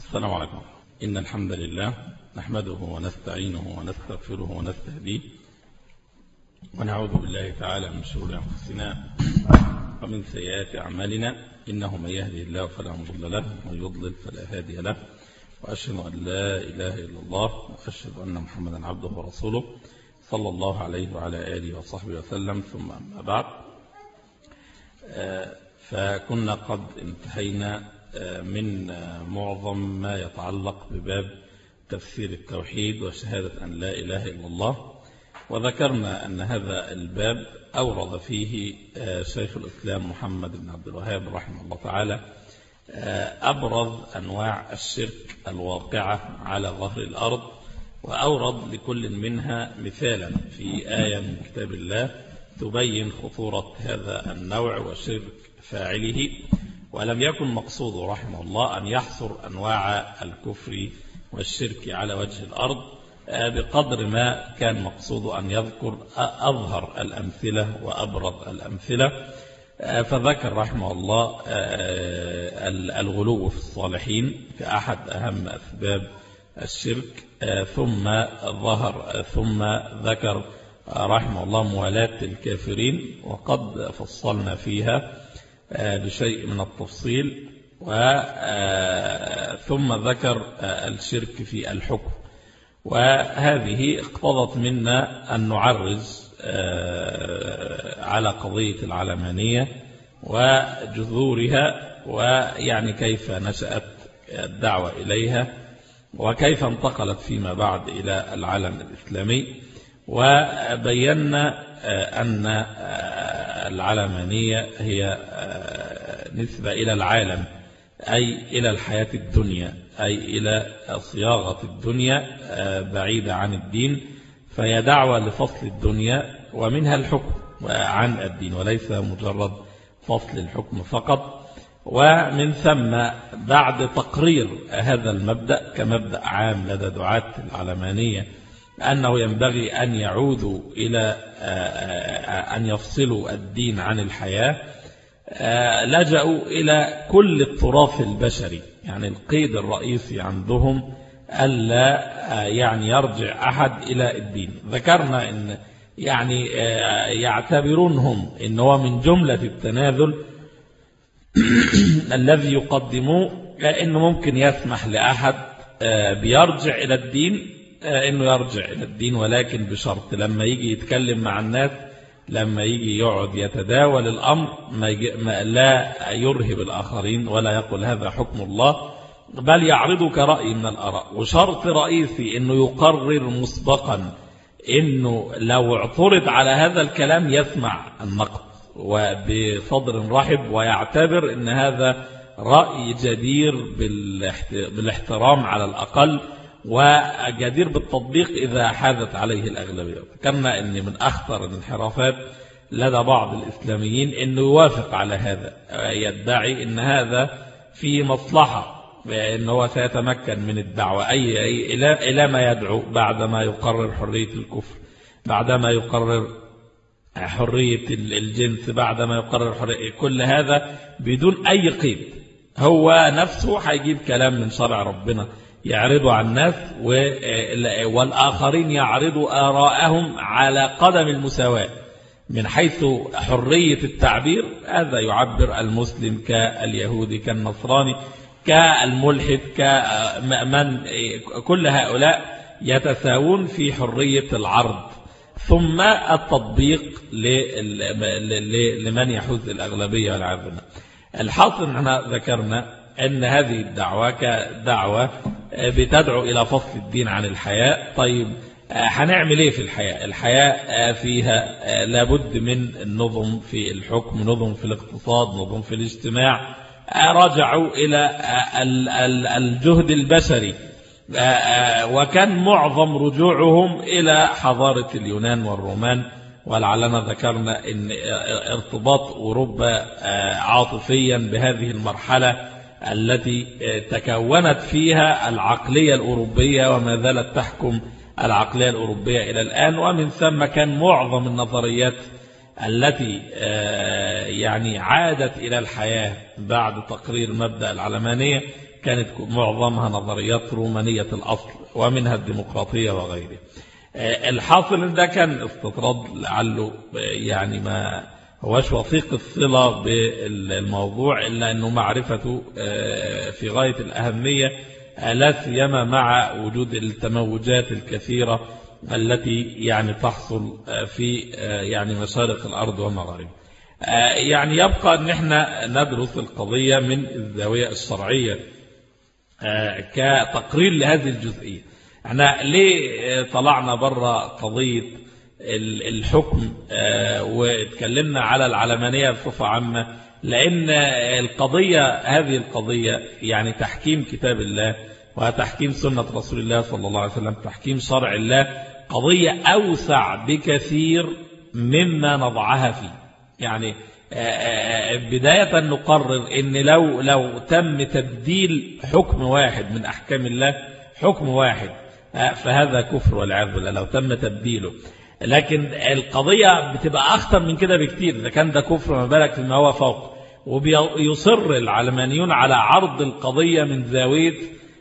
السلام عليكم إن الحمد لله نحمده ونستعينه ونستغفره ونستهديه ونعوذ بالله تعالى من شرور أنفسنا ومن سيئات أعمالنا إنه من يهدي الله فلا مضل له ومن يضلل فلا هادي له وأشهد أن لا إله إلا الله وأشهد أن محمدا عبده ورسوله صلى الله عليه وعلى آله وصحبه وسلم ثم أما بعد فكنا قد انتهينا من معظم ما يتعلق بباب تفسير التوحيد وشهادة أن لا إله إلا الله وذكرنا أن هذا الباب أورد فيه شيخ الإسلام محمد بن عبد الوهاب رحمه الله تعالى أبرز أنواع الشرك الواقعة على ظهر الأرض وأورد لكل منها مثالا في آية من كتاب الله تبين خطورة هذا النوع وشرك فاعله ولم يكن مقصود رحمه الله أن يحصر أنواع الكفر والشرك على وجه الأرض بقدر ما كان مقصود أن يذكر أظهر الأمثلة وأبرز الأمثلة فذكر رحمه الله الغلو في الصالحين كأحد أهم أسباب الشرك ثم ظهر ثم ذكر رحمه الله موالاة الكافرين وقد فصلنا فيها بشيء من التفصيل ثم ذكر الشرك في الحكم وهذه اقتضت منا أن نعرز على قضية العلمانية وجذورها ويعني كيف نشأت الدعوة إليها وكيف انتقلت فيما بعد إلى العالم الإسلامي وبينا أن العلمانية هي نسبة إلى العالم أي إلى الحياة الدنيا أي إلى صياغة الدنيا بعيدة عن الدين فهي دعوة لفصل الدنيا ومنها الحكم عن الدين وليس مجرد فصل الحكم فقط ومن ثم بعد تقرير هذا المبدأ كمبدأ عام لدى دعاة العلمانية أنه ينبغي أن يعودوا إلى أن يفصلوا الدين عن الحياة لجأوا إلى كل التراث البشري يعني القيد الرئيسي عندهم ألا يعني يرجع أحد إلى الدين ذكرنا أن يعني يعتبرونهم أن هو من جملة التنازل الذي يقدموه أنه ممكن يسمح لأحد بيرجع إلى الدين أنه يرجع إلى الدين ولكن بشرط لما يجي يتكلم مع الناس لما يجي يقعد يتداول الأمر ما لا يرهب الآخرين ولا يقول هذا حكم الله بل يعرضه كرأي من الأراء وشرط رئيسي أنه يقرر مسبقا أنه لو اعترض على هذا الكلام يسمع النقد وبصدر رحب ويعتبر أن هذا رأي جدير بالاحترام على الأقل وجدير بالتطبيق إذا حازت عليه الأغلبية كما أن من أخطر الانحرافات لدى بعض الإسلاميين أنه يوافق على هذا يدعي أن هذا في مصلحة أنه هو سيتمكن من الدعوة أي, أي إلى, إلى ما يدعو بعدما يقرر حرية الكفر بعدما يقرر حرية الجنس بعدما يقرر حرية كل هذا بدون أي قيد هو نفسه هيجيب كلام من شرع ربنا يعرضوا على الناس والآخرين يعرضوا آراءهم على قدم المساواة من حيث حرية التعبير هذا يعبر المسلم كاليهودي كالنصراني كالملحد كمن كل هؤلاء يتساوون في حرية العرض ثم التطبيق لمن يحوز الأغلبية والعياذ بالله الحاصل احنا ذكرنا أن هذه الدعوة كدعوة بتدعو إلى فصل الدين عن الحياة طيب هنعمل ايه في الحياة الحياة فيها لابد من النظم في الحكم نظم في الاقتصاد نظم في الاجتماع رجعوا إلى الجهد البشري وكان معظم رجوعهم إلى حضارة اليونان والرومان ولعلنا ذكرنا أن ارتباط أوروبا عاطفيا بهذه المرحلة التي تكونت فيها العقلية الأوروبية وما زالت تحكم العقلية الأوروبية إلى الآن ومن ثم كان معظم النظريات التي يعني عادت إلى الحياة بعد تقرير مبدأ العلمانية كانت معظمها نظريات رومانية الأصل ومنها الديمقراطية وغيره الحاصل ده كان استطراد لعله يعني ما هوش وثيق الصلة بالموضوع إلا أنه معرفته في غاية الأهمية لا سيما مع وجود التموجات الكثيرة التي يعني تحصل في يعني مشارق الأرض ومغاربها يعني يبقى أن احنا ندرس القضية من الزاوية الشرعية كتقرير لهذه الجزئية احنا ليه طلعنا بره قضية الحكم واتكلمنا على العلمانية بصفة عامة لأن القضية هذه القضية يعني تحكيم كتاب الله وتحكيم سنة رسول الله صلى الله عليه وسلم تحكيم شرع الله قضية أوسع بكثير مما نضعها فيه يعني بداية نقرر ان لو لو تم تبديل حكم واحد من احكام الله حكم واحد فهذا كفر والعياذ بالله لو تم تبديله لكن القضية بتبقى أخطر من كده بكتير إذا كان ده كفر ما بالك فيما هو فوق وبيصر العلمانيون على عرض القضية من زاوية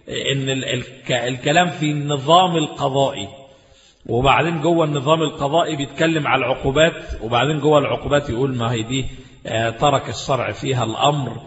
إن الكلام في النظام القضائي وبعدين جوه النظام القضائي بيتكلم على العقوبات وبعدين جوه العقوبات يقول ما هي دي ترك الشرع فيها الأمر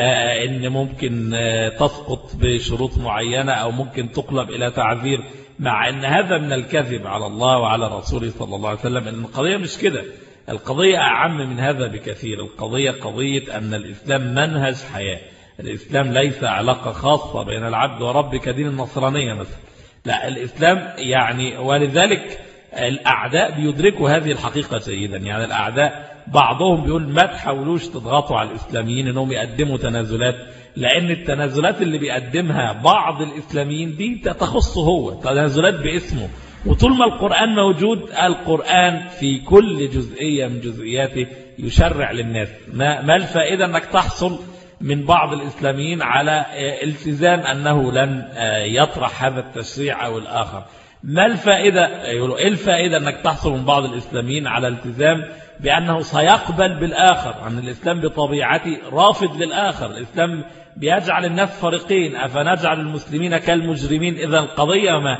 ان ممكن تسقط بشروط معينة او ممكن تقلب الى تعذير مع ان هذا من الكذب على الله وعلى رسوله صلى الله عليه وسلم ان القضية مش كده القضية اعم من هذا بكثير القضية قضية ان الاسلام منهج حياة الاسلام ليس علاقة خاصة بين العبد ورب كدين النصرانية مثلا لا الاسلام يعني ولذلك الاعداء بيدركوا هذه الحقيقة جيدا يعني الاعداء بعضهم بيقول ما تحاولوش تضغطوا على الإسلاميين أنهم يقدموا تنازلات لأن التنازلات اللي بيقدمها بعض الإسلاميين دي تخصه هو تنازلات باسمه وطول ما القرآن موجود القرآن في كل جزئية من جزئياته يشرع للناس ما, ما الفائدة أنك تحصل من بعض الإسلاميين على التزام أنه لن يطرح هذا التشريع أو الآخر ما الفائدة يقولوا إيه الفائدة أنك تحصل من بعض الإسلاميين على التزام بأنه سيقبل بالآخر أن الإسلام بطبيعته رافض للآخر الإسلام بيجعل الناس فريقين أفنجعل المسلمين كالمجرمين إذا القضية ما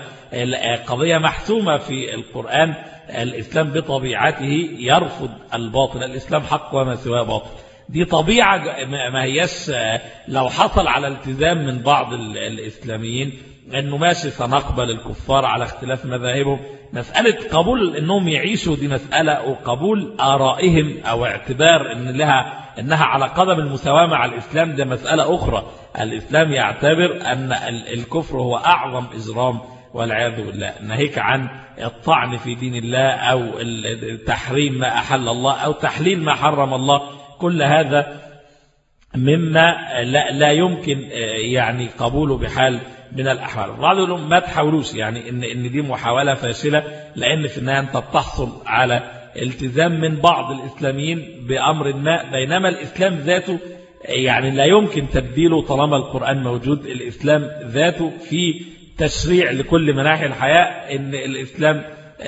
قضية محسومة في القرآن الإسلام بطبيعته يرفض الباطل الإسلام حق وما سواه باطل دي طبيعة ما هيش لو حصل على التزام من بعض الإسلاميين أنه ماشي سنقبل الكفار على اختلاف مذاهبهم مسألة قبول أنهم يعيشوا دي مسألة وقبول آرائهم أو اعتبار أن لها أنها على قدم المساواة مع الإسلام ده مسألة أخرى الإسلام يعتبر أن الكفر هو أعظم إجرام والعياذ بالله ناهيك عن الطعن في دين الله أو تحريم ما أحل الله أو تحليل ما حرم الله كل هذا مما لا, لا يمكن يعني قبوله بحال من الأحوال بعض يقولون ما تحاولوش يعني إن, إن دي محاولة فاشلة لأن في النهاية أنت بتحصل على التزام من بعض الإسلاميين بأمر ما بينما الإسلام ذاته يعني لا يمكن تبديله طالما القرآن موجود الإسلام ذاته في تشريع لكل مناحي الحياة إن الإسلام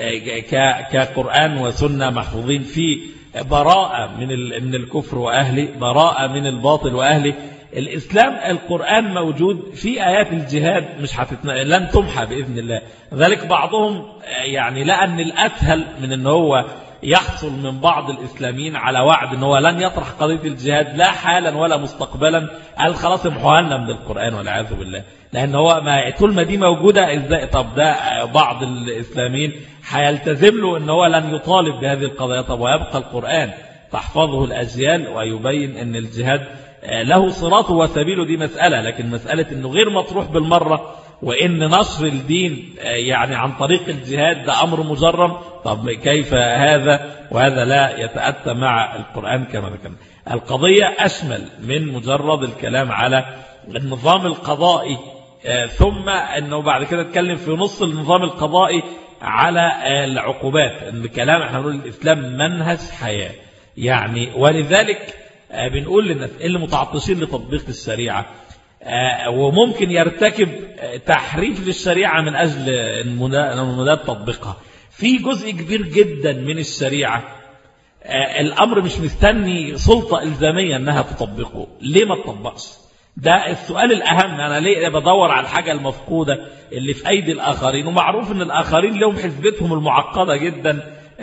كقرآن وسنة محفوظين في براءة من من الكفر وأهله براءة من الباطل وأهله الإسلام القرآن موجود في آيات الجهاد مش هتتن... لن تمحى بإذن الله ذلك بعضهم يعني لقى أن الأسهل من أن هو يحصل من بعض الإسلاميين على وعد أنه هو لن يطرح قضية الجهاد لا حالا ولا مستقبلا قال خلاص امحوها لنا من القرآن والعياذ بالله لأن هو ما طول ما دي موجودة ازاي طب ده بعض الإسلاميين هيلتزم له أن هو لن يطالب بهذه القضايا طب ويبقى القرآن تحفظه الأجيال ويبين أن الجهاد له صراطه وسبيله دي مسألة لكن مسألة أنه غير مطروح بالمرة وإن نصر الدين يعني عن طريق الجهاد ده أمر مجرم طب كيف هذا وهذا لا يتأتى مع القرآن كما ذكرنا القضية أشمل من مجرد الكلام على النظام القضائي ثم أنه بعد كده اتكلم في نص النظام القضائي على العقوبات الكلام احنا نقول الإسلام منهج حياة يعني ولذلك بنقول للناس اللي متعطشين لتطبيق الشريعة وممكن يرتكب تحريف للشريعة من أجل المداد تطبيقها في جزء كبير جدا من الشريعة الأمر مش مستني سلطة إلزامية أنها تطبقه ليه ما تطبقش ده السؤال الأهم أنا ليه بدور على الحاجة المفقودة اللي في أيدي الآخرين ومعروف أن الآخرين لهم حسبتهم المعقدة جدا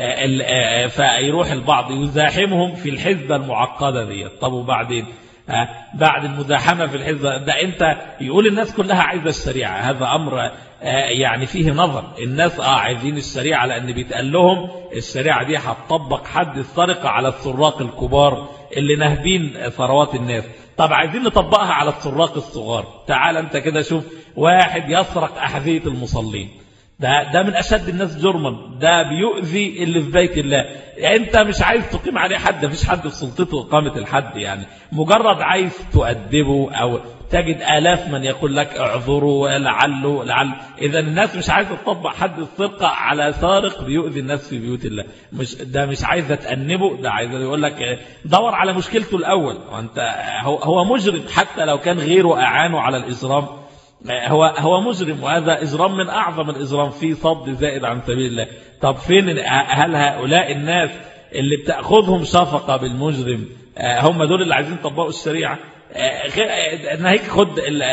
فيروح البعض يزاحمهم في الحزبة المعقدة دي طب وبعدين بعد المزاحمة في الحزبة ده انت يقول الناس كلها عايزة الشريعة هذا أمر يعني فيه نظر الناس اه عايزين الشريعة لأن بيتقال لهم الشريعة دي هتطبق حد السرقة على السراق الكبار اللي نهبين ثروات الناس طب عايزين نطبقها على السراق الصغار تعال انت كده شوف واحد يسرق أحذية المصلين ده ده من أشد الناس جرما ده بيؤذي اللي في بيت الله يعني أنت مش عايز تقيم عليه حد مفيش حد في سلطته إقامة الحد يعني مجرد عايز تؤدبه أو تجد آلاف من يقول لك اعذروا لعله لعل إذا الناس مش عايزة تطبق حد السرقة على سارق بيؤذي الناس في بيوت الله مش ده مش عايزة تأنبه ده عايزة يقول لك دور على مشكلته الأول وأنت هو هو مجرم حتى لو كان غيره أعانه على الإجرام هو هو مجرم وهذا إجرام من أعظم الإجرام في صد زائد عن سبيل الله طب فين هل هؤلاء الناس اللي بتأخذهم شفقة بالمجرم هم دول اللي عايزين يطبقوا الشريعة ناهيك خد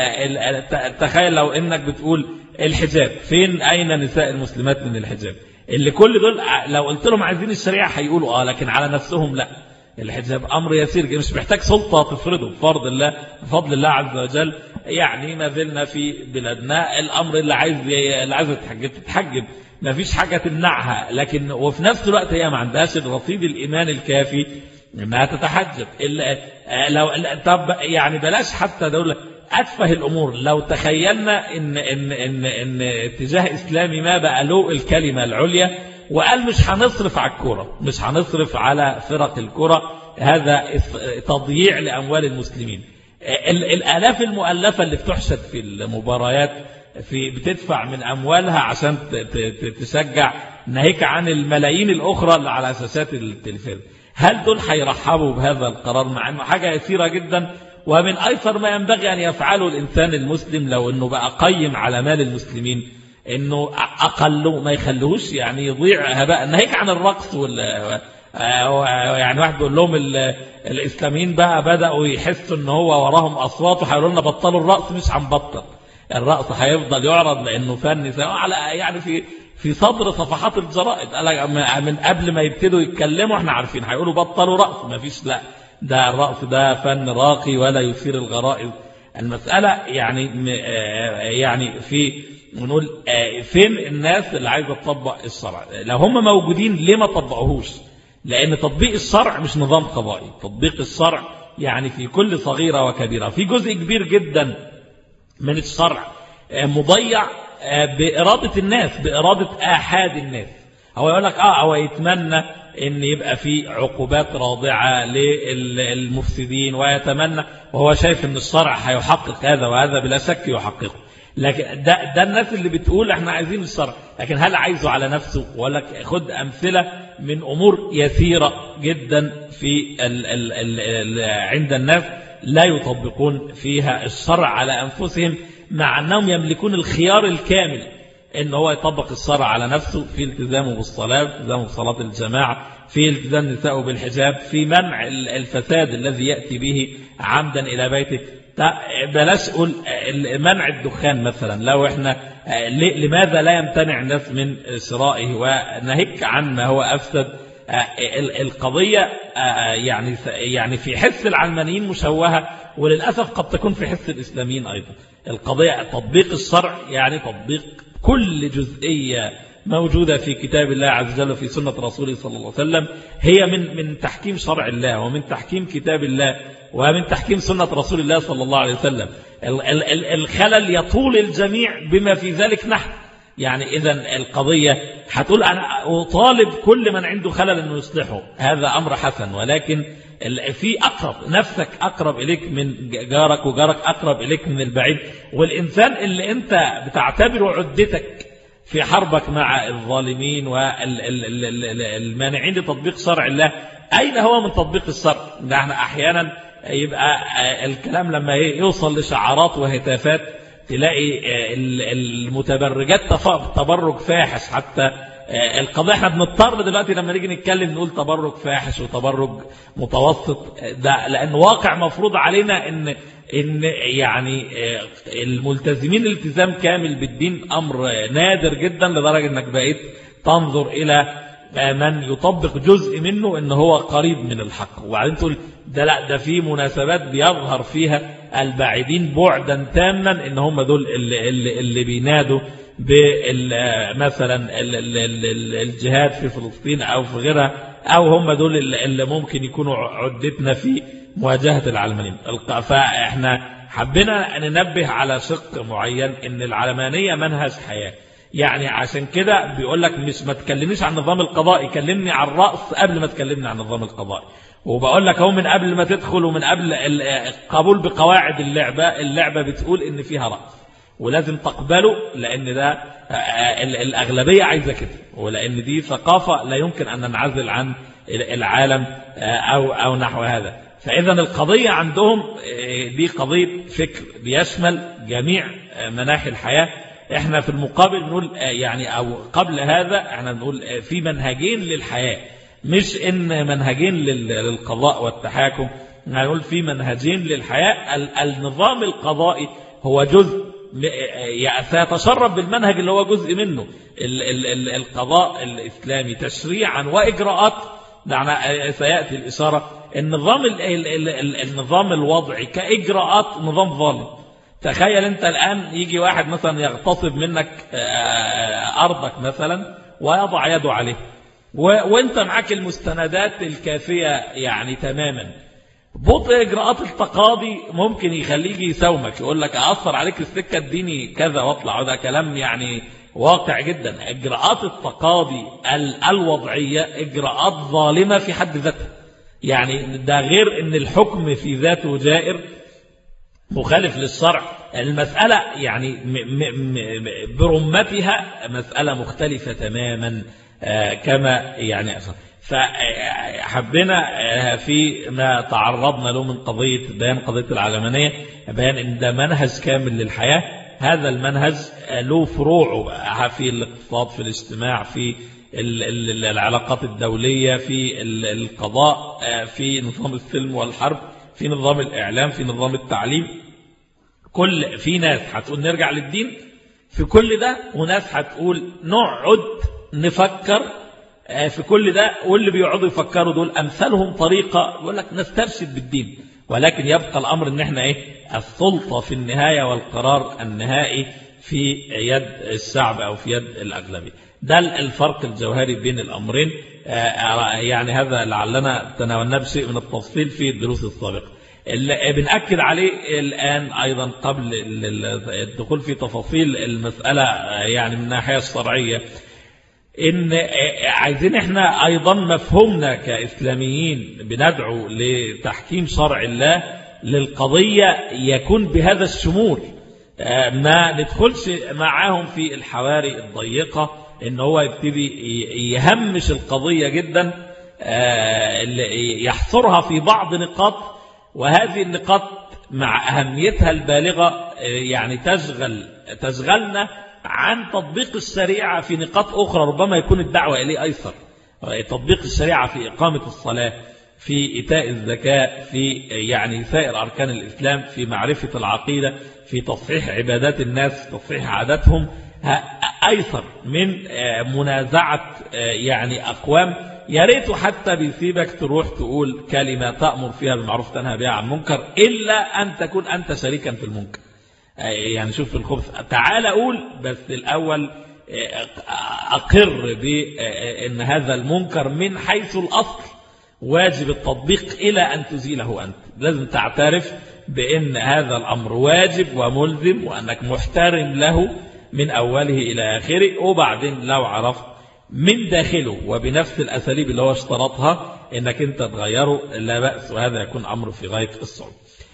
تخيل لو انك بتقول الحجاب فين اين نساء المسلمات من الحجاب اللي كل دول لو قلت لهم عايزين الشريعة هيقولوا اه لكن على نفسهم لا الحجاب أمر يسير مش محتاج سلطة تفرضه بفرض الله بفضل الله عز وجل يعني ما زلنا في بلادنا الأمر اللي عايز اللي عايز تتحجب تتحجب ما فيش حاجة تمنعها لكن وفي نفس الوقت هي ما عندهاش الرصيد الإيمان الكافي انها تتحجب إلا لو طب يعني بلاش حتى دولة أتفه الأمور لو تخيلنا إن, إن, إن, إن اتجاه إسلامي ما بقى له الكلمة العليا وقال مش هنصرف على الكرة مش هنصرف على فرق الكرة هذا تضييع لأموال المسلمين الآلاف المؤلفة اللي بتحشد في المباريات في بتدفع من أموالها عشان تشجع ناهيك عن الملايين الأخرى اللي على أساسات التلفاز هل دول هيرحبوا بهذا القرار مع أنه حاجة يسيرة جدا ومن أيسر ما ينبغي أن يفعله الإنسان المسلم لو أنه بقى قيم على مال المسلمين انه اقله ما يخلوش يعني يضيع هباء ناهيك عن الرقص وال يعني واحد بيقول لهم الاسلاميين بقى بداوا يحسوا ان هو وراهم اصوات وهيقولوا لنا بطلوا الرقص مش هنبطل الرقص هيفضل يعرض لانه فن سواء على يعني في في صدر صفحات الجرائد قال من قبل ما يبتدوا يتكلموا احنا عارفين هيقولوا بطلوا رقص ما فيش لا ده الرقص ده فن راقي ولا يثير الغرائز المسألة يعني يعني في ونقول فين الناس اللي عايزة تطبق الشرع لو هم موجودين ليه ما طبقوهوش لأن تطبيق الشرع مش نظام قضائي تطبيق الشرع يعني في كل صغيرة وكبيرة في جزء كبير جدا من الشرع مضيع بإرادة الناس بإرادة آحاد الناس هو يقول لك آه هو يتمنى ان يبقى في عقوبات راضعة للمفسدين ويتمنى وهو شايف ان الشرع هيحقق هذا وهذا بلا شك يحققه لكن ده, ده الناس اللي بتقول احنا عايزين الشرع لكن هل عايزه على نفسه ولا خد أمثلة من أمور يسيرة جدا في ال ال ال ال عند الناس لا يطبقون فيها الشرع على أنفسهم مع أنهم يملكون الخيار الكامل ان هو يطبق الشرع على نفسه في التزامه بالصلاة التزامه بصلاة الجماعة في التزام نسائه بالحجاب في منع الفساد الذي يأتي به عمدا إلى بيته بلاش قول منع الدخان مثلا لو احنا لماذا لا يمتنع الناس من شرائه ونهك عن ما هو أفسد القضية يعني يعني في حس العلمانيين مشوهة وللأسف قد تكون في حس الإسلاميين أيضا القضية تطبيق الشرع يعني تطبيق كل جزئية موجودة في كتاب الله عز وجل وفي سنة رسوله صلى الله عليه وسلم هي من من تحكيم شرع الله ومن تحكيم كتاب الله ومن تحكيم سنة رسول الله صلى الله عليه وسلم الخلل يطول الجميع بما في ذلك نحن يعني إذا القضية هتقول أنا أطالب كل من عنده خلل أنه يصلحه هذا أمر حسن ولكن في أقرب نفسك أقرب إليك من جارك وجارك أقرب إليك من البعيد والإنسان اللي أنت بتعتبره عدتك في حربك مع الظالمين والمانعين لتطبيق شرع الله أين هو من تطبيق الشرع نحن أحيانا يبقى الكلام لما يوصل لشعارات وهتافات تلاقي المتبرجات تبرج فاحش حتى القضية احنا بنضطر دلوقتي لما نيجي نتكلم نقول تبرج فاحش وتبرج متوسط ده لأن واقع مفروض علينا ان ان يعني الملتزمين التزام كامل بالدين امر نادر جدا لدرجة انك بقيت تنظر الى من يطبق جزء منه ان هو قريب من الحق وبعدين تقول ده لا ده في مناسبات بيظهر فيها البعيدين بعدا تاما ان هم دول اللي, اللي, اللي بينادوا مثلا الجهاد في فلسطين او في غيرها او هم دول اللي ممكن يكونوا عدتنا في مواجهة العلمانيين فاحنا حبينا ننبه على شق معين ان العلمانية منهج حياة يعني عشان كده بيقول لك مش ما تكلمنيش عن النظام القضائي كلمني عن الرأس قبل ما تكلمني عن النظام القضائي وبقول لك اهو من قبل ما تدخل ومن قبل القبول بقواعد اللعبة اللعبة بتقول ان فيها رأس ولازم تقبله لان ده الأغلبية عايزة كده ولان دي ثقافة لا يمكن أن ننعزل عن العالم أو, أو نحو هذا فإذا القضية عندهم دي قضية فكر بيشمل جميع مناحي الحياة احنا في المقابل نقول يعني او قبل هذا احنا نقول في منهجين للحياة مش ان منهجين للقضاء والتحاكم نقول في منهجين للحياة النظام القضائي هو جزء سيتشرب بالمنهج اللي هو جزء منه القضاء الإسلامي تشريعا وإجراءات دعنا سيأتي الإشارة النظام النظام الوضعي كإجراءات نظام ظالم تخيل انت الآن يجي واحد مثلا يغتصب منك أرضك مثلا ويضع يده عليه وانت معاك المستندات الكافية يعني تماما بطء إجراءات التقاضي ممكن يخليه يساومك يقول لك أثر عليك السكة اديني كذا واطلع وده كلام يعني واقع جدا إجراءات التقاضي الوضعية إجراءات ظالمة في حد ذاتها يعني ده غير ان الحكم في ذاته جائر مخالف للشرع المسألة يعني برمتها مسألة مختلفة تماما كما يعني فحبنا في ما تعرضنا له من قضية بيان قضية العلمانية بيان ان ده منهج كامل للحياة هذا المنهج له فروعه في الاقتصاد في الاجتماع في العلاقات الدولية في القضاء في نظام السلم والحرب في نظام الإعلام في نظام التعليم كل في ناس هتقول نرجع للدين في كل ده وناس هتقول نقعد نفكر في كل ده واللي بيقعدوا يفكروا دول أمثالهم طريقة يقول لك نسترشد بالدين ولكن يبقى الأمر ان احنا ايه السلطة في النهاية والقرار النهائي في يد الشعب أو في يد الأغلبية ده الفرق الجوهري بين الأمرين يعني هذا لعلنا تناولنا بشيء من التفصيل في الدروس السابقة اللي بنأكد عليه الآن أيضا قبل الدخول في تفاصيل المسألة يعني من الناحية الشرعية إن عايزين إحنا أيضا مفهومنا كإسلاميين بندعو لتحكيم شرع الله للقضية يكون بهذا الشمول ما ندخلش معاهم في الحواري الضيقة ان هو يبتدي يهمش القضية جدا يحصرها في بعض نقاط وهذه النقاط مع أهميتها البالغة يعني تشغل تشغلنا عن تطبيق الشريعة في نقاط أخرى ربما يكون الدعوة إليه أيسر تطبيق الشريعة في إقامة الصلاة في إيتاء الزكاة في يعني سائر أركان الإسلام في معرفة العقيدة في تصحيح عبادات الناس تصحيح عاداتهم أيسر من منازعة يعني أقوام يا ريته حتى بيسيبك تروح تقول كلمة تأمر فيها بالمعروف تنهى بها عن المنكر إلا أن تكون أنت شريكا في المنكر يعني شوف الخبث تعال أقول بس الأول أقر بأن هذا المنكر من حيث الأصل واجب التطبيق إلى أن تزيله أنت لازم تعترف بأن هذا الأمر واجب وملزم وأنك محترم له من أوله إلى آخره وبعدين لو عرفت من داخله وبنفس الأساليب اللي هو اشترطها أنك أنت تغيره لا بأس وهذا يكون أمر في غاية الصعوبة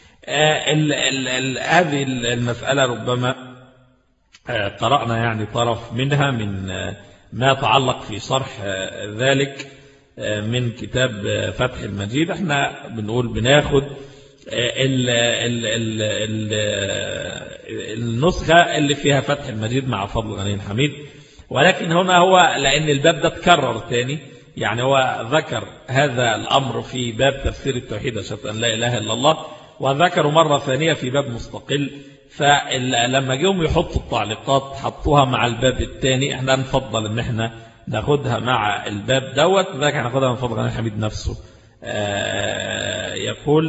هذه المسألة ربما قرأنا يعني طرف منها من ما تعلق في شرح ذلك من كتاب فتح المجيد احنا بنقول بناخد ال ال ال ال النسخة اللي فيها فتح المجيد مع فضل غني حميد ولكن هنا هو لأن الباب ده تكرر تاني يعني هو ذكر هذا الأمر في باب تفسير التوحيد أشهد أن لا إله إلا الله وذكروا مرة ثانية في باب مستقل فلما جيهم يحطوا التعليقات حطوها مع الباب الثاني احنا نفضل ان احنا ناخدها مع الباب دوت ذاك هناخدها من فضل الحميد نفسه يقول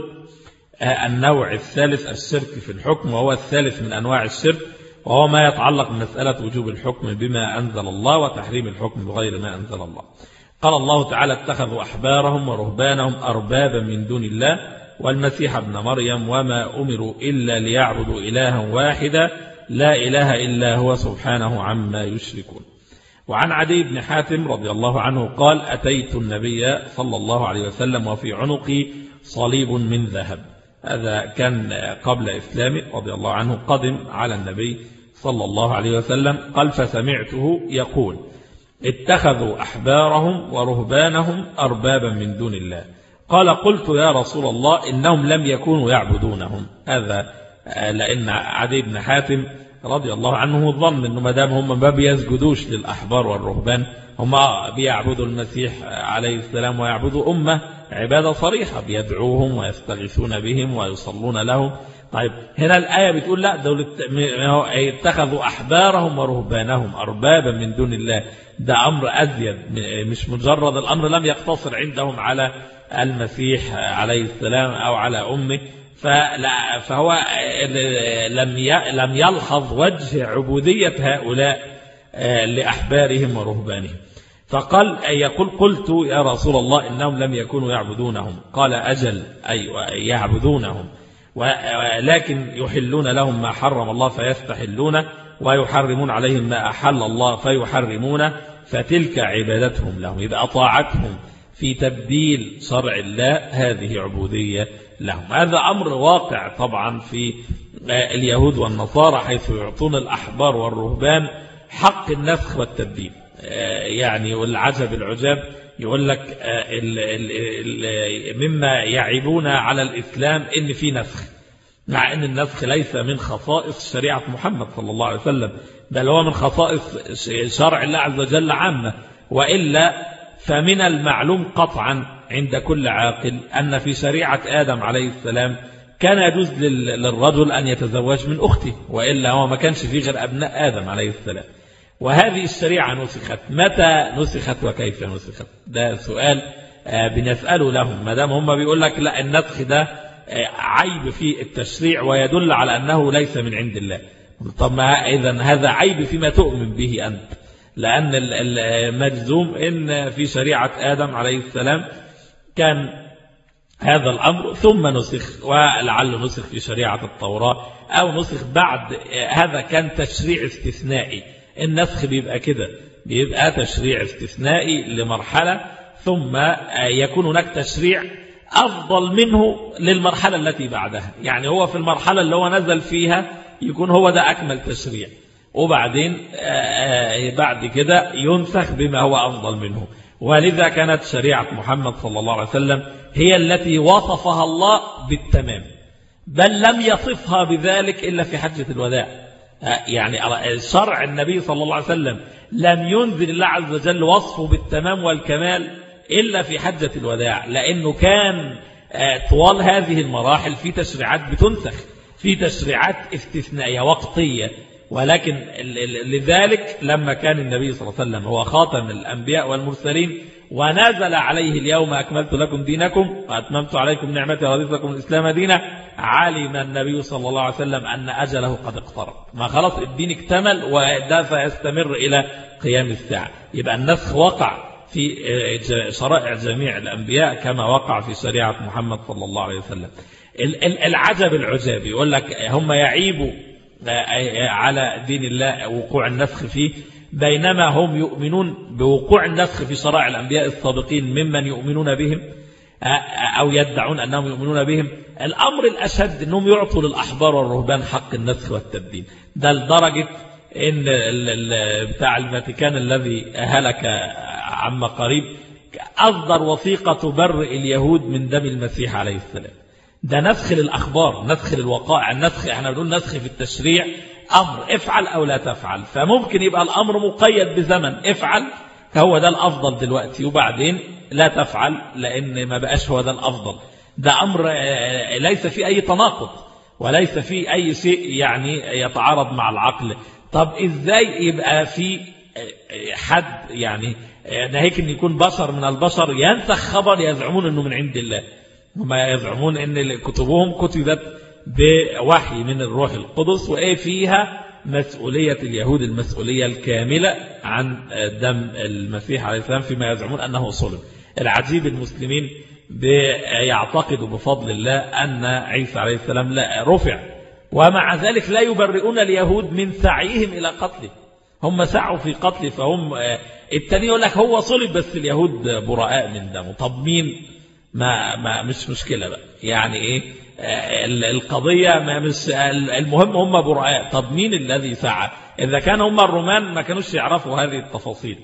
النوع الثالث الشرك في الحكم وهو الثالث من أنواع الشرك وهو ما يتعلق بمسألة وجوب الحكم بما أنزل الله وتحريم الحكم بغير ما أنزل الله قال الله تعالى اتخذوا أحبارهم ورهبانهم أربابا من دون الله والمسيح ابن مريم وما أمروا إلا ليعبدوا إلها واحدا لا إله إلا هو سبحانه عما يشركون وعن عدي بن حاتم رضي الله عنه قال أتيت النبي صلى الله عليه وسلم وفي عنقي صليب من ذهب هذا كان قبل إسلامه رضي الله عنه قدم على النبي صلى الله عليه وسلم قال فسمعته يقول اتخذوا أحبارهم ورهبانهم أربابا من دون الله قال قلت يا رسول الله إنهم لم يكونوا يعبدونهم هذا لأن عدي بن حاتم رضي الله عنه ظن أنه مدام هم ما بيسجدوش للأحبار والرهبان هم بيعبدوا المسيح عليه السلام ويعبدوا أمة عبادة صريحة بيدعوهم ويستغيثون بهم ويصلون لهم طيب هنا الآية بتقول لا دول اتخذوا أحبارهم ورهبانهم أربابا من دون الله ده أمر أزيد مش مجرد الأمر لم يقتصر عندهم على المسيح عليه السلام أو على أمه فلا فهو لم لم يلحظ وجه عبودية هؤلاء لأحبارهم ورهبانهم فقال يقول قلت يا رسول الله إنهم لم يكونوا يعبدونهم قال أجل أي يعبدونهم ولكن يحلون لهم ما حرم الله فيستحلون ويحرمون عليهم ما أحل الله فيحرمون فتلك عبادتهم لهم إذا أطاعتهم في تبديل شرع الله هذه عبودية لهم هذا أمر واقع طبعا في اليهود والنصارى حيث يعطون الأحبار والرهبان حق النسخ والتبديل يعني والعجب العجاب يقول لك ال ال ال مما يعيبون على الإسلام إن في نسخ مع أن النسخ ليس من خصائص شريعة محمد صلى الله عليه وسلم بل هو من خصائص شرع الله عز وجل عامة وإلا فمن المعلوم قطعا عند كل عاقل أن في شريعة آدم عليه السلام كان يجوز للرجل أن يتزوج من أخته وإلا هو ما كانش فيه غير أبناء آدم عليه السلام وهذه الشريعة نسخت متى نسخت وكيف نسخت ده سؤال بنسأله لهم ما دام هم بيقول لك لا النسخ ده عيب في التشريع ويدل على أنه ليس من عند الله طب ما إذا هذا عيب فيما تؤمن به أنت لأن المجزوم إن في شريعة آدم عليه السلام كان هذا الأمر ثم نسخ ولعله نسخ في شريعة التوراة أو نسخ بعد هذا كان تشريع استثنائي النسخ بيبقى كده بيبقى تشريع استثنائي لمرحلة ثم يكون هناك تشريع أفضل منه للمرحلة التي بعدها يعني هو في المرحلة اللي هو نزل فيها يكون هو ده أكمل تشريع وبعدين بعد كده ينسخ بما هو أفضل منه ولذا كانت شريعة محمد صلى الله عليه وسلم هي التي وصفها الله بالتمام بل لم يصفها بذلك إلا في حجة الوداع يعني شرع النبي صلى الله عليه وسلم لم ينزل الله عز وجل وصفه بالتمام والكمال إلا في حجة الوداع لأنه كان طوال هذه المراحل في تشريعات بتنسخ في تشريعات استثنائية وقتية ولكن لذلك لما كان النبي صلى الله عليه وسلم هو خاتم الأنبياء والمرسلين ونزل عليه اليوم أكملت لكم دينكم وأتممت عليكم نعمتي ورضيت لكم الإسلام دينا علم النبي صلى الله عليه وسلم أن أجله قد اقترب ما خلاص الدين اكتمل وده سيستمر إلى قيام الساعة يبقى النسخ وقع في شرائع جميع الأنبياء كما وقع في شريعة محمد صلى الله عليه وسلم العجب العجاب يقول لك هم يعيبوا على دين الله وقوع النسخ فيه بينما هم يؤمنون بوقوع النسخ في شرائع الأنبياء السابقين ممن يؤمنون بهم أو يدعون أنهم يؤمنون بهم الأمر الأشد أنهم يعطوا للأحبار والرهبان حق النسخ والتبديل ده لدرجة إن بتاع الفاتيكان الذي هلك عما قريب أصدر وثيقة تبرئ اليهود من دم المسيح عليه السلام ده نسخ للأخبار نسخ للوقائع النسخ احنا بنقول نسخ في التشريع أمر افعل أو لا تفعل فممكن يبقى الأمر مقيد بزمن افعل هو ده الأفضل دلوقتي وبعدين لا تفعل لأن ما بقاش هو ده الأفضل ده أمر ليس في أي تناقض وليس في أي شيء يعني يتعارض مع العقل طب إزاي يبقى في حد يعني ناهيك أن يكون بشر من البشر ينسخ خبر يزعمون أنه من عند الله هم يزعمون أن كتبهم كتبت بوحي من الروح القدس وإيه فيها مسؤولية اليهود المسؤولية الكاملة عن دم المسيح عليه السلام فيما يزعمون أنه صلب العجيب المسلمين يعتقدوا بفضل الله أن عيسى عليه السلام لا رفع ومع ذلك لا يبرئون اليهود من سعيهم إلى قتله هم سعوا في قتله فهم التاني يقول لك هو صلب بس اليهود براء من دمه طب مين ما, ما مش مشكلة بقى يعني ايه القضية ما مش المهم هم براء طب مين الذي سعى إذا كان هم الرومان ما كانوش يعرفوا هذه التفاصيل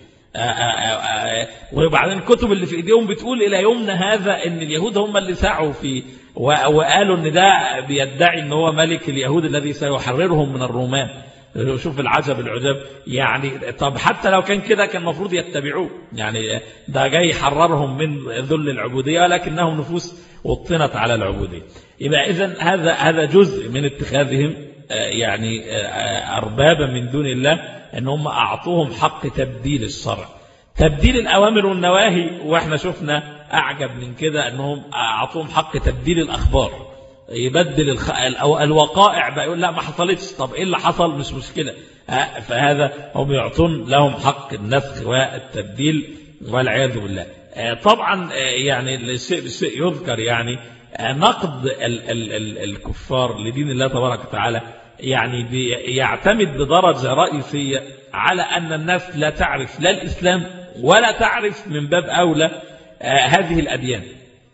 وبعدين الكتب اللي في ايديهم بتقول الى يومنا هذا ان اليهود هم اللي سعوا في وقالوا ان ده بيدعي ان هو ملك اليهود الذي سيحررهم من الرومان شوف العجب العجب يعني طب حتى لو كان كده كان المفروض يتبعوه يعني ده جاي يحررهم من ذل العبودية ولكنهم نفوس وطنت على العبودية يبقى إذن هذا هذا جزء من اتخاذهم يعني أربابا من دون الله ان هم أعطوهم حق تبديل الشرع تبديل الأوامر والنواهي وإحنا شفنا أعجب من كده أنهم أعطوهم حق تبديل الأخبار يبدل الخ... الوقائع بقى يقول لا ما حصلتش طب إيه اللي حصل مش مشكلة فهذا هم يعطون لهم حق النسخ والتبديل والعياذ بالله طبعا يعني الشيء بالشيء يذكر يعني نقد ال ال ال الكفار لدين الله تبارك وتعالى يعني يعتمد بدرجة رئيسية على أن الناس لا تعرف لا الإسلام ولا تعرف من باب أولى هذه الأديان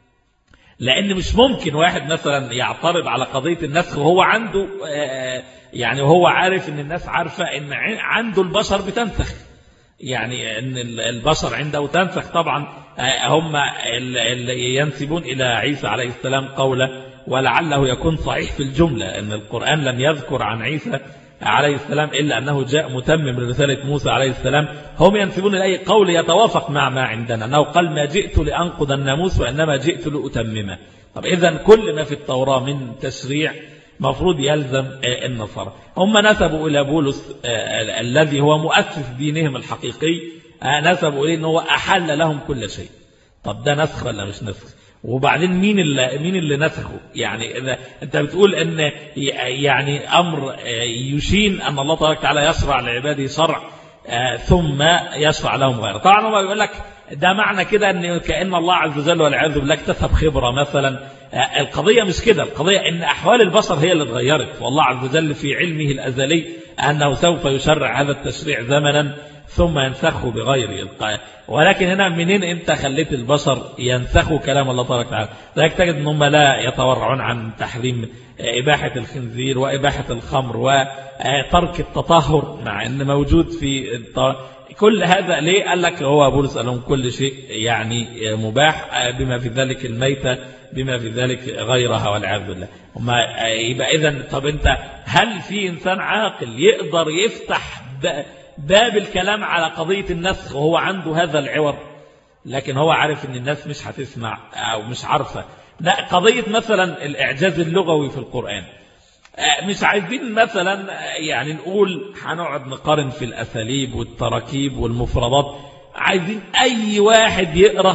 لأن مش ممكن واحد مثلا يعترض على قضية النسخ وهو عنده يعني وهو عارف أن الناس عارفة أن عنده البشر بتنسخ يعني أن البشر عنده تنسخ طبعا هم اللي ينسبون إلى عيسى عليه السلام قوله ولعله يكون صحيح في الجملة أن القرآن لم يذكر عن عيسى عليه السلام إلا أنه جاء متمم لرسالة موسى عليه السلام هم ينسبون إليه قول يتوافق مع ما عندنا أنه قال ما جئت لأنقض الناموس وإنما جئت لأتممه طب إذا كل ما في التوراة من تشريع مفروض يلزم النصارى هم نسبوا إلى بولس الذي هو مؤسس دينهم الحقيقي نسبوا إليه أنه أحل لهم كل شيء طب ده نسخ ولا مش نسخ وبعدين مين اللي مين اللي نسخه يعني إذا انت بتقول ان يعني امر يشين ان الله تبارك وتعالى يشرع لعباده شرع ثم يشرع لهم غيره طبعا هو بيقول لك ده معنى كده ان كان الله عز وجل والعياذ بالله اكتسب خبره مثلا القضيه مش كده القضيه ان احوال البشر هي اللي اتغيرت والله عز وجل في علمه الازلي انه سوف يشرع هذا التشريع زمنا ثم ينسخه بغير إلقاء ولكن هنا منين انت خليت البشر ينسخوا كلام الله تبارك وتعالى ذلك تجد ان هم لا يتورعون عن تحريم إباحة الخنزير وإباحة الخمر وترك التطهر مع ان موجود في كل هذا ليه قال لك هو بولس قال لهم كل شيء يعني مباح بما في ذلك الميتة بما في ذلك غيرها والعياذ بالله هم يبقى اذا طب انت هل في انسان عاقل يقدر يفتح باب الكلام على قضية النسخ وهو عنده هذا العور لكن هو عارف ان الناس مش هتسمع او مش عارفة لا قضية مثلا الاعجاز اللغوي في القرآن مش عايزين مثلا يعني نقول هنقعد نقارن في الاساليب والتراكيب والمفردات عايزين اي واحد يقرأ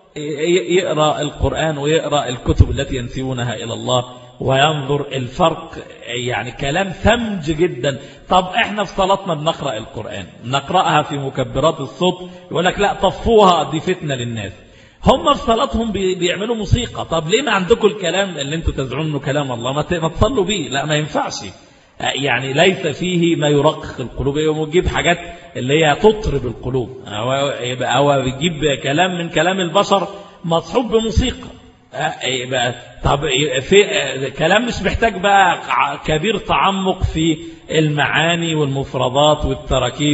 يقرأ القرآن ويقرأ الكتب التي ينسبونها الى الله وينظر الفرق يعني كلام ثمج جدا طب احنا في صلاتنا بنقرأ القرآن نقرأها في مكبرات الصوت يقول لك لا طفوها دي فتنة للناس هم في صلاتهم بيعملوا موسيقى طب ليه ما عندكم الكلام اللي انتوا تزعمون انه كلام الله ما تصلوا بيه لا ما ينفعش يعني ليس فيه ما يرقق القلوب يجيب حاجات اللي هي تطرب القلوب يبقى هو بيجيب كلام من كلام البشر مصحوب بموسيقى يبقى طب في كلام مش محتاج بقى كبير تعمق في المعاني والمفردات والتراكيب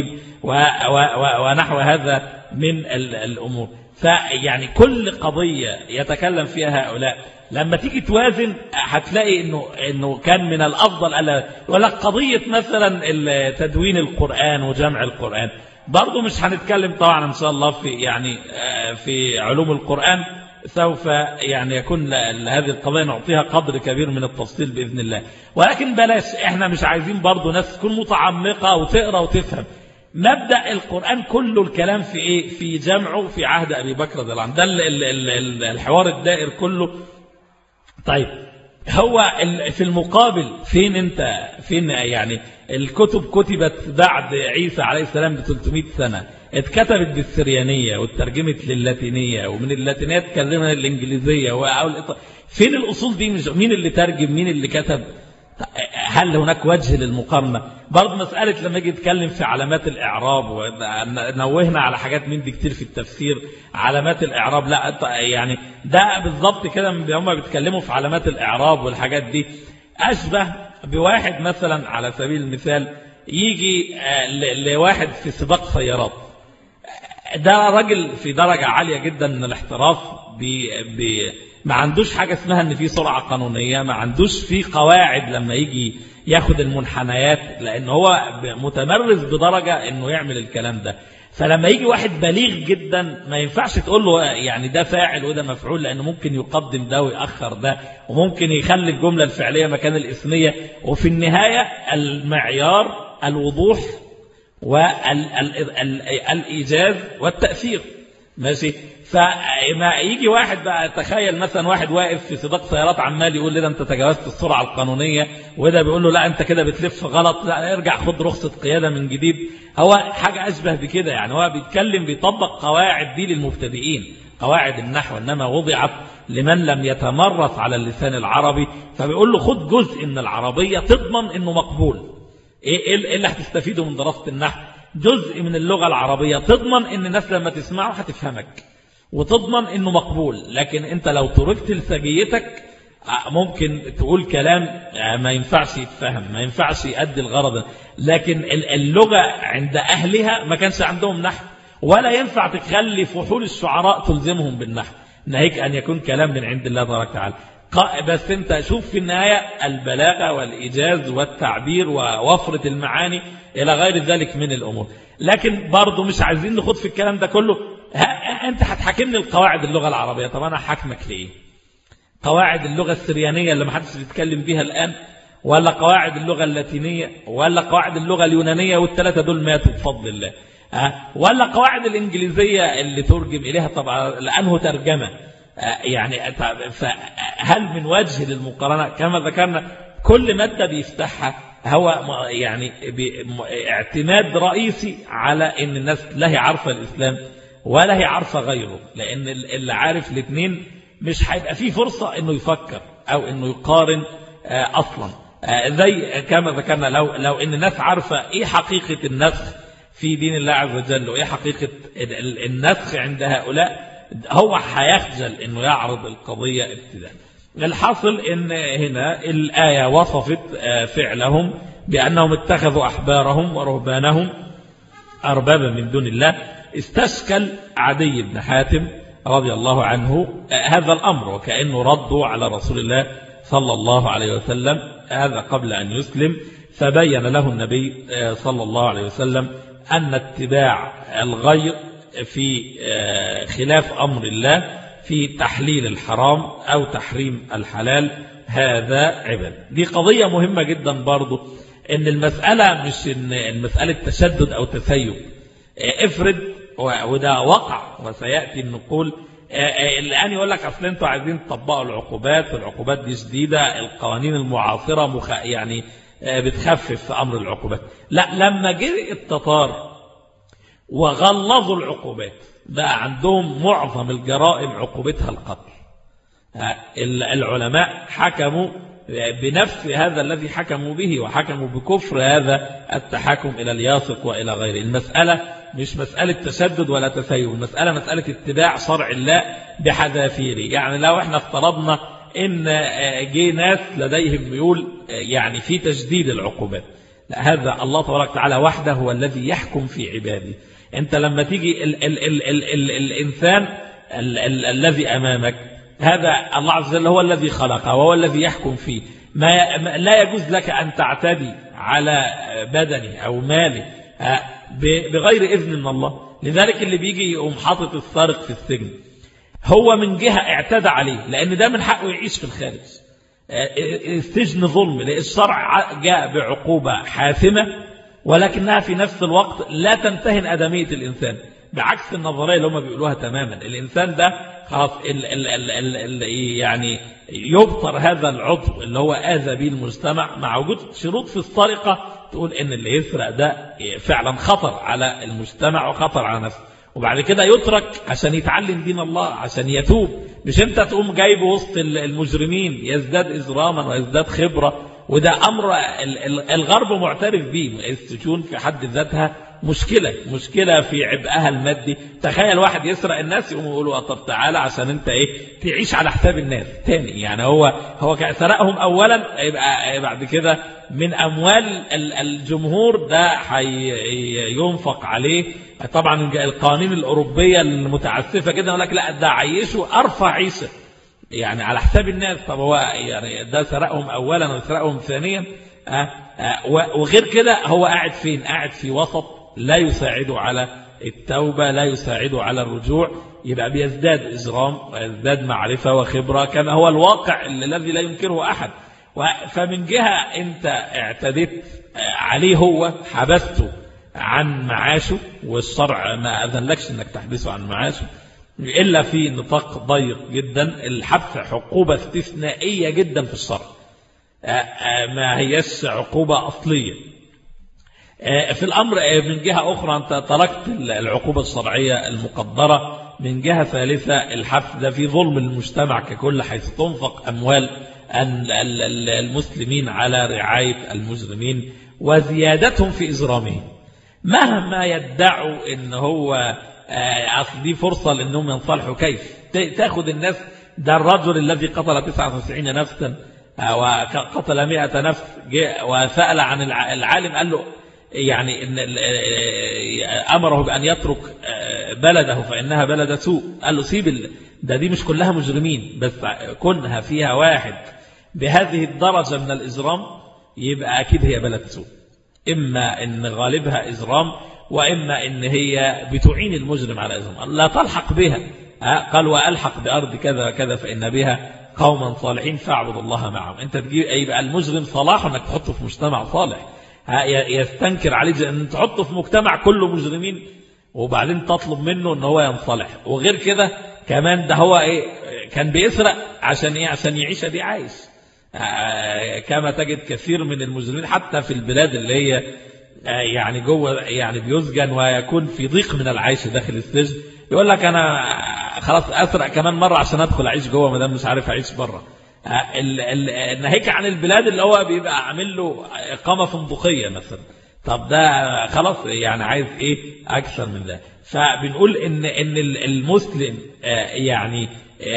ونحو هذا من الأمور فيعني كل قضية يتكلم فيها هؤلاء لما تيجي توازن هتلاقي انه انه كان من الافضل الا ولا قضيه مثلا تدوين القران وجمع القران برضه مش هنتكلم طبعا ان شاء الله في يعني في علوم القران سوف يعني يكون لهذه القضايا نعطيها قدر كبير من التفصيل بإذن الله ولكن بلاش احنا مش عايزين برضو ناس تكون متعمقة وتقرأ وتفهم مبدأ القرآن كله الكلام في ايه في جمعه في عهد أبي بكر رضي الله عنه ده الحوار الدائر كله طيب هو في المقابل فين انت فين يعني الكتب كتبت بعد عيسى عليه السلام ب 300 سنة اتكتبت بالسريانية واترجمت للاتينية ومن اللاتينية اتكلمنا الانجليزية فين الأصول دي مين اللي ترجم مين اللي كتب هل هناك وجه للمقارنة برضه مسألة لما يجي يتكلم في علامات الإعراب ونوهنا على حاجات من دي كتير في التفسير علامات الإعراب لا يعني ده بالضبط كده هم بيتكلموا في علامات الإعراب والحاجات دي أشبه بواحد مثلا على سبيل المثال يجي لواحد في سباق سيارات ده راجل في درجة عالية جدا من الاحتراف بي ما عندوش حاجة اسمها ان في سرعة قانونية ما عندوش في قواعد لما يجي ياخد المنحنيات لان هو متمرس بدرجة انه يعمل الكلام ده فلما يجي واحد بليغ جدا ما ينفعش تقول له يعني ده فاعل وده مفعول لانه ممكن يقدم ده ويأخر ده وممكن يخلي الجملة الفعلية مكان الاسمية وفي النهاية المعيار الوضوح والإيجاز والتأثير ماشي فما يجي واحد بقى تخيل مثلا واحد واقف في سباق سيارات عمال يقول لي ده انت تجاوزت السرعة القانونية وده بيقول له لا انت كده بتلف غلط لا ارجع خد رخصة قيادة من جديد هو حاجة أشبه بكده يعني هو بيتكلم بيطبق قواعد دي للمبتدئين قواعد النحو إنما وضعت لمن لم يتمرس على اللسان العربي فبيقول له خد جزء من العربية تضمن انه مقبول ايه اللي هتستفيده من دراسة النحو جزء من اللغة العربية تضمن ان الناس لما تسمعه هتفهمك وتضمن انه مقبول لكن انت لو تركت لسجيتك ممكن تقول كلام ما ينفعش يتفهم ما ينفعش يؤدي الغرض لكن اللغة عند أهلها ما كانش عندهم نحو ولا ينفع تخلي فحول الشعراء تلزمهم بالنحو ناهيك أن يكون كلام من عند الله تبارك وتعالى بس انت شوف في النهاية البلاغة والإيجاز والتعبير ووفرة المعاني إلى غير ذلك من الأمور لكن برضو مش عايزين نخوض في الكلام ده كله انت هتحاكمني القواعد اللغة العربية طب انا حاكمك ليه قواعد اللغة السريانية اللي ما حدش بيتكلم بيها الآن ولا قواعد اللغة اللاتينية ولا قواعد اللغة اليونانية والثلاثة دول ماتوا بفضل الله أه؟ ولا قواعد الإنجليزية اللي ترجم إليها طبعا لأنه ترجمة أه يعني هل من وجه للمقارنة كما ذكرنا كل مادة بيفتحها هو يعني اعتماد رئيسي على ان الناس لا هي عارفة الإسلام ولا هي عارفة غيره لأن اللي عارف الاثنين مش هيبقى فيه فرصة انه يفكر او انه يقارن اصلا زي كما ذكرنا لو, لو ان الناس عارفة ايه حقيقة النسخ في دين الله عز وجل وايه حقيقة النسخ عند هؤلاء هو هيخجل انه يعرض القضية ابتداء الحاصل ان هنا الآية وصفت فعلهم بأنهم اتخذوا أحبارهم ورهبانهم أربابا من دون الله استشكل عدي بن حاتم رضي الله عنه هذا الأمر وكأنه ردوا على رسول الله صلى الله عليه وسلم هذا قبل أن يسلم فبين له النبي صلى الله عليه وسلم أن اتباع الغير في خلاف أمر الله في تحليل الحرام أو تحريم الحلال هذا عباد دي قضية مهمة جدا برضو ان المسألة مش ان المسألة تشدد أو تثيب افرض وده وقع وسيأتي النقول الآن يقول لك أصل أنتوا عايزين تطبقوا العقوبات والعقوبات دي شديدة القوانين المعاصرة مخ... يعني بتخفف في أمر العقوبات لا لما جه التتار وغلظوا العقوبات بقى عندهم معظم الجرائم عقوبتها القتل العلماء حكموا بنفس هذا الذي حكموا به وحكموا بكفر هذا التحكم إلى الياسق وإلى غيره المسألة مش مسألة تشدد ولا تسيب المسألة مسألة اتباع شرع الله بحذافيره يعني لو احنا افترضنا ان جه ناس لديهم ميول يعني في تجديد العقوبات لا هذا الله تبارك وتعالى وحده هو الذي يحكم في عباده انت لما تيجي ال ال ال ال ال الإنسان ال ال الذي أمامك هذا الله عز وجل هو الذي خلقه وهو الذي يحكم فيه ما لا يجوز لك أن تعتدي على بدنه أو ماله بغير إذن من الله لذلك اللي بيجي يقوم حاطط السارق في السجن هو من جهة اعتدى عليه لأن ده من حقه يعيش في الخارج السجن ظلم لأن الشرع جاء بعقوبة حاسمة ولكنها في نفس الوقت لا تمتهن أدمية الإنسان بعكس النظرية اللي هم بيقولوها تماما الإنسان ده خلاص ال ال ال ال ال يعني يبطر هذا العضو اللي هو آذى به المجتمع مع وجود شروط في السرقة تقول إن اللي يسرق ده فعلا خطر على المجتمع وخطر على نفسه وبعد كده يترك عشان يتعلم دين الله عشان يتوب مش انت تقوم جايبه وسط المجرمين يزداد إجراما ويزداد خبرة وده أمر الغرب معترف به السجون في حد ذاتها مشكلة مشكلة في عبئها المادي تخيل واحد يسرق الناس يقوم يقولوا طب تعالى عشان انت ايه تعيش على حساب الناس تاني يعني هو هو سرقهم اولا يبقى بعد كده من اموال الجمهور ده ينفق عليه طبعا القوانين الاوروبية المتعسفة كده يقول لك لا ده عيشه ارفع عيشه يعني على حساب الناس طب هو يعني ده سرقهم اولا وسرقهم ثانيا أه أه وغير كده هو قاعد فين قاعد في وسط لا يساعده على التوبة لا يساعده على الرجوع يبقى بيزداد إجرام ويزداد معرفة وخبرة كما هو الواقع الذي لا ينكره أحد فمن جهة أنت اعتدت عليه هو حبسته عن معاشه والشرع ما أذنلكش أنك تحبسه عن معاشه إلا في نطاق ضيق جدا الحبس عقوبة استثنائية جدا في الشرع ما هيش عقوبة أصلية في الأمر من جهة أخرى أنت تركت العقوبة الشرعية المقدرة من جهة ثالثة الحبس ده في ظلم المجتمع ككل حيث تنفق أموال المسلمين على رعاية المجرمين وزيادتهم في إجرامهم مهما يدعوا ان هو اصل دي فرصة لانهم ينصلحوا كيف تاخد الناس ده الرجل الذي قتل 99 نفسا وقتل 100 نفس وسأل عن العالم قال له يعني إن أمره بأن يترك بلده فإنها بلد سوء قال له سيب ده دي مش كلها مجرمين بس كونها فيها واحد بهذه الدرجة من الإجرام يبقى أكيد هي بلد سوء إما أن غالبها إجرام وإما أن هي بتعين المجرم على إجرام لا تلحق بها قال وألحق بأرض كذا كذا فإن بها قوما صالحين فاعبد الله معهم انت تجيب يبقى المجرم صلاح انك تحطه في مجتمع صالح يستنكر عليك ان تحطه في مجتمع كله مجرمين وبعدين تطلب منه ان هو ينصلح وغير كده كمان ده هو ايه كان بيسرق عشان ايه عشان يعيش دي عايش كما تجد كثير من المجرمين حتى في البلاد اللي هي يعني جوه يعني بيسجن ويكون في ضيق من العيش داخل السجن يقول لك انا خلاص اسرق كمان مره عشان ادخل اعيش جوه ما دام مش عارف اعيش بره ناهيك عن البلاد اللي هو بيبقى عامل له اقامه فندقيه مثلا طب ده خلاص يعني عايز ايه اكثر من ده فبنقول ان ان المسلم يعني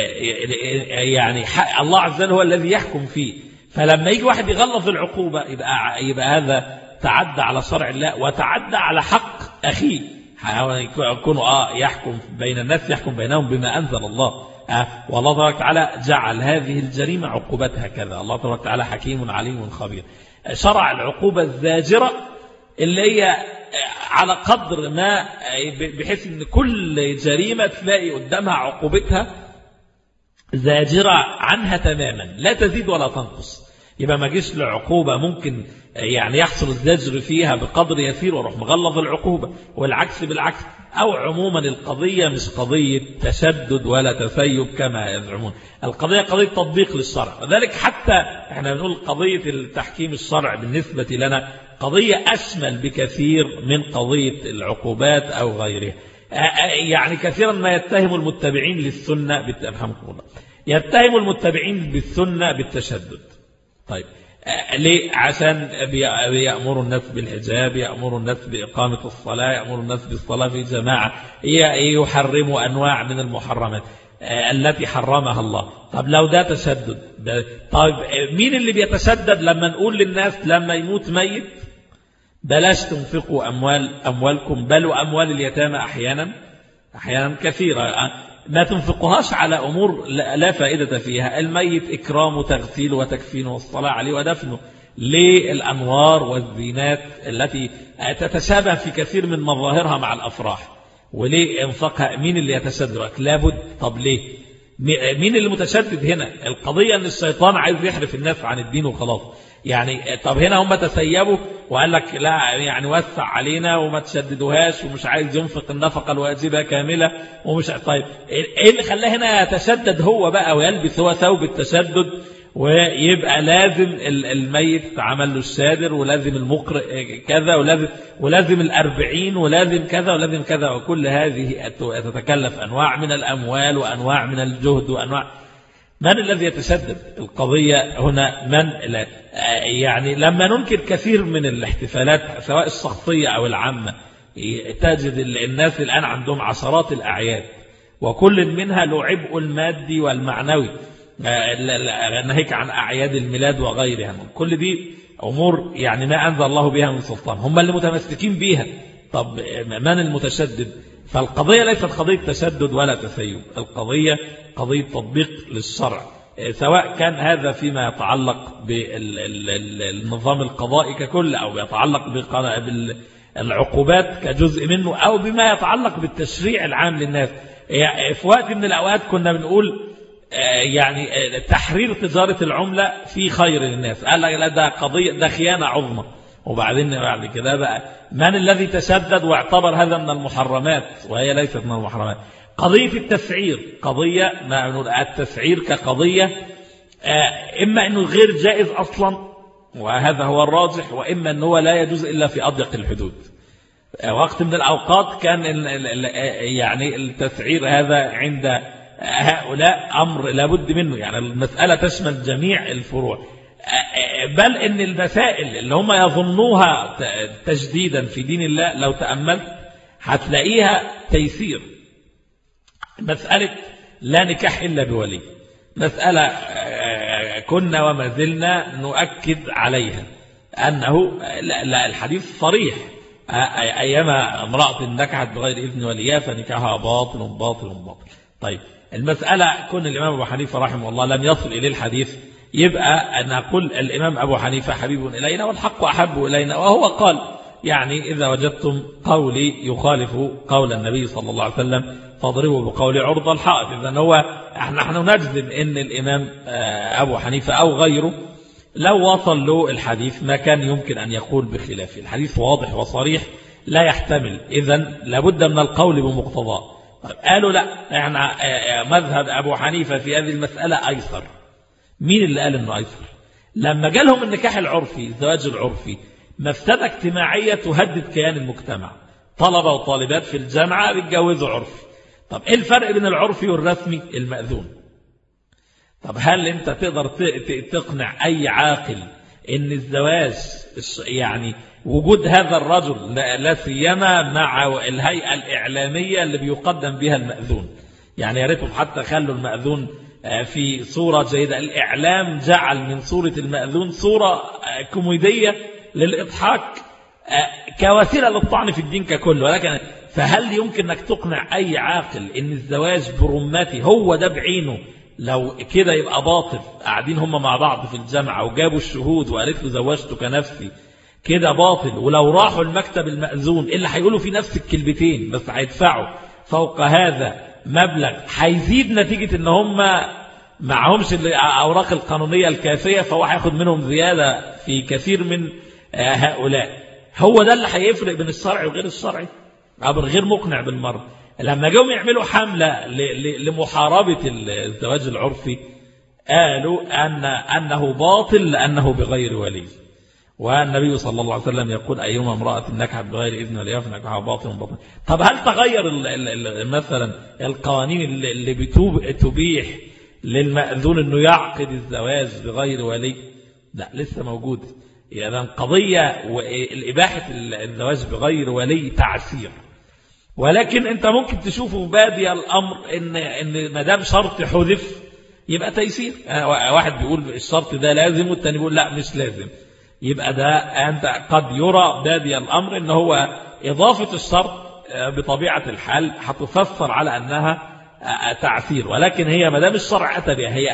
يعني الله عز وجل هو الذي يحكم فيه فلما يجي واحد يغلظ العقوبه يبقى يبقى هذا تعدى على شرع الله وتعدى على حق اخيه يكون اه يحكم بين الناس يحكم بينهم بما انزل الله آه والله تبارك وتعالى جعل هذه الجريمه عقوبتها كذا الله تبارك وتعالى حكيم عليم خبير شرع العقوبه الزاجره اللي هي على قدر ما بحيث ان كل جريمه تلاقي قدامها عقوبتها زاجره عنها تماما لا تزيد ولا تنقص يبقى ما جيش لعقوبة ممكن يعني يحصل الزجر فيها بقدر يسير وروح مغلظ العقوبة والعكس بالعكس أو عموما القضية مش قضية تشدد ولا تسيب كما يزعمون القضية قضية تطبيق للشرع وذلك حتى احنا بنقول قضية التحكيم الشرع بالنسبة لنا قضية أشمل بكثير من قضية العقوبات أو غيرها يعني كثيرا ما يتهم المتبعين للسنة بالتفهمكم الله يتهم المتبعين بالسنة بالتشدد طيب ليه عشان بيأمروا الناس بالحجاب يأمروا الناس بإقامة الصلاة يأمروا الناس بالصلاة في جماعة يحرموا أنواع من المحرمات التي حرمها الله طب لو ده تشدد ده طيب مين اللي بيتشدد لما نقول للناس لما يموت ميت بلاش تنفقوا أموال أموالكم بل وأموال اليتامى أحيانا أحيانا كثيرة ما تنفقهاش على أمور لا فائدة فيها الميت إكرام وتغسيل وتكفين والصلاة عليه ودفنه للأنوار والزينات التي تتشابه في كثير من مظاهرها مع الأفراح وليه انفقها مين اللي يتشدد لابد طب ليه مين اللي متشدد هنا القضية ان الشيطان عايز يحرف الناس عن الدين وخلاص يعني طب هنا هم تسيبوا وقال لك لا يعني وسع علينا وما تشددوهاش ومش عايز ينفق النفقة الواجبة كاملة ومش طيب ايه اللي خلاه هنا يتشدد هو بقى ويلبس هو ثوب التشدد ويبقى لازم الميت تعمل له السادر ولازم المقرئ كذا ولازم ولازم الأربعين ولازم كذا ولازم كذا وكل هذه تتكلف أنواع من الأموال وأنواع من الجهد وأنواع من الذي يتشدد القضية هنا من لا يعني لما ننكر كثير من الاحتفالات سواء الشخصية أو العامة تجد الناس الآن عندهم عشرات الأعياد وكل منها له عبء المادي والمعنوي ناهيك عن أعياد الميلاد وغيرها كل دي أمور يعني ما أنزل الله بها من سلطان هم اللي متمسكين بيها طب من المتشدد فالقضية ليست قضية تشدد ولا تسيب القضية قضية تطبيق للشرع سواء كان هذا فيما يتعلق بالنظام القضائي ككل أو يتعلق بالعقوبات كجزء منه أو بما يتعلق بالتشريع العام للناس في وقت من الأوقات كنا بنقول يعني تحرير تجارة العملة في خير للناس قال لك لا ده قضية ده خيانة عظمى وبعدين بعد كده بقى من الذي تشدد واعتبر هذا من المحرمات وهي ليست من المحرمات قضية التسعير قضية ما نقول التسعير كقضية إما أنه غير جائز أصلا وهذا هو الراجح وإما أنه لا يجوز إلا في أضيق الحدود وقت من الأوقات كان يعني التسعير هذا عند هؤلاء أمر لابد منه يعني المسألة تشمل جميع الفروع بل ان المسائل اللي هم يظنوها تجديدا في دين الله لو تأملت هتلاقيها تيسير مسألة لا نكاح إلا بولي مسألة كنا وما زلنا نؤكد عليها أنه لا الحديث صريح أيما امرأة نكحت بغير إذن وليها فنكاحها باطل باطل باطل طيب المسألة كن الإمام أبو حنيفة رحمه الله لم يصل إليه الحديث يبقى نقول الإمام أبو حنيفة حبيب إلينا والحق أحب إلينا وهو قال يعني إذا وجدتم قولي يخالف قول النبي صلى الله عليه وسلم فاضربوا بقول عرض الحائط إذا هو نحن نجزم إن الإمام أبو حنيفة أو غيره لو وصل له الحديث ما كان يمكن أن يقول بخلافه الحديث واضح وصريح لا يحتمل إذا لابد من القول بمقتضاه قالوا لا احنا مذهب أبو حنيفة في هذه المسألة أيسر مين اللي قال انه ايسر لما جالهم النكاح العرفي الزواج العرفي مفسدة اجتماعية تهدد كيان المجتمع طلبة وطالبات في الجامعة بيتجوزوا عرفي طب ايه الفرق بين العرفي والرسمي المأذون طب هل انت تقدر تقنع اي عاقل ان الزواج يعني وجود هذا الرجل لا سيما مع الهيئة الإعلامية اللي بيقدم بها المأذون يعني يا ريتهم حتى خلوا المأذون في صورة جيدة الإعلام جعل من صورة المأذون صورة كوميدية للإضحاك كوسيلة للطعن في الدين ككل ولكن فهل يمكن أنك تقنع أي عاقل أن الزواج برمتي هو ده بعينه لو كده يبقى باطل قاعدين هم مع بعض في الجامعة وجابوا الشهود وقالت له زوجتك نفسي كده باطل ولو راحوا المكتب المأذون اللي هيقولوا في نفس الكلمتين بس هيدفعوا فوق هذا مبلغ هيزيد نتيجة ان هم معهمش الأوراق القانونية الكافية فهو هياخد منهم زيادة في كثير من هؤلاء هو ده اللي هيفرق بين الشرعي وغير الشرعي أمر غير مقنع بالمرة لما جاهم يعملوا حملة لمحاربة الزواج العرفي قالوا أن أنه باطل لأنه بغير ولي والنبي صلى الله عليه وسلم يقول أيما امرأة نكحت بغير إذن وليها فنكحها باطل باطل طب هل تغير ال ال مثلا القوانين اللي بتوب تبيح للمأذون أنه يعقد الزواج بغير ولي لا لسه موجود يعني قضية والإباحة الزواج بغير ولي تعسير ولكن انت ممكن تشوفه بادي الأمر ان, إن ما دام شرط حذف يبقى تيسير واحد بيقول الشرط ده لازم والتاني بيقول لا مش لازم يبقى ده أنت قد يرى بادي الأمر ان هو إضافة الشرط بطبيعة الحال هتفسر على أنها تعسير ولكن هي ما دام الشرع أتى بها هي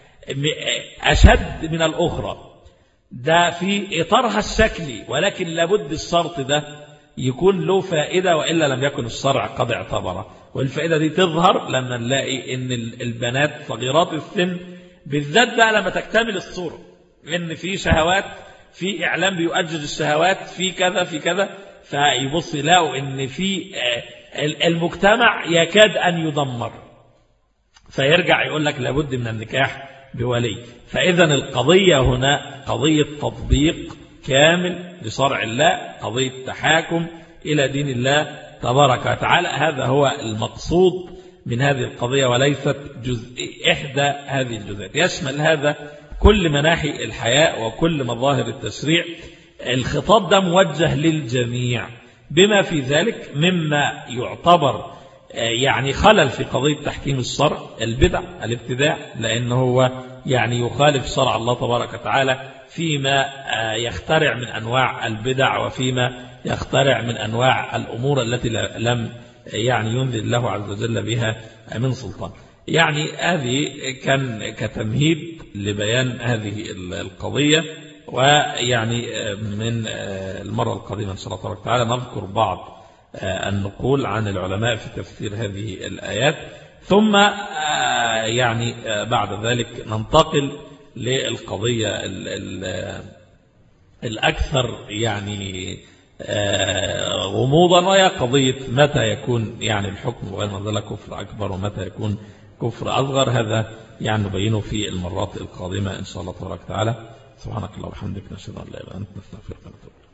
أشد من الأخرى ده في إطارها الشكلي ولكن لابد الشرط ده يكون له فائدة وإلا لم يكن الشرع قد اعتبره والفائدة دي تظهر لما نلاقي ان البنات صغيرات السن بالذات بقى لما تكتمل الصورة ان في شهوات في اعلام بيؤجج الشهوات في كذا في كذا فيبص يلاقوا ان في المجتمع يكاد ان يدمر فيرجع يقول لك لابد من النكاح بولي فإذا القضية هنا قضية تطبيق كامل لشرع الله قضية تحاكم إلى دين الله تبارك وتعالى هذا هو المقصود من هذه القضية وليست جزء إحدى هذه الجزئيات يشمل هذا كل مناحي الحياة وكل مظاهر التشريع الخطاب ده موجه للجميع بما في ذلك مما يعتبر يعني خلل في قضية تحكيم الشرع البدع الابتداع لأنه هو يعني يخالف شرع الله تبارك وتعالى فيما يخترع من أنواع البدع وفيما يخترع من أنواع الأمور التي لم يعني ينذر الله عز وجل بها من سلطان يعني هذه كان كتمهيد لبيان هذه القضية ويعني من المرة القادمة إن شاء الله تبارك وتعالى نذكر بعض النقول عن العلماء في تفسير هذه الآيات ثم يعني بعد ذلك ننتقل للقضية ال ال الأكثر يعني غموضا وهي قضية متى يكون يعني الحكم غير منزل كفر أكبر ومتى يكون كفر أصغر هذا يعني نبينه في المرات القادمة إن شاء الله تبارك وتعالى سبحانك الله وبحمدك نشهد أن لا إله إلا أنت نستغفرك ونتوب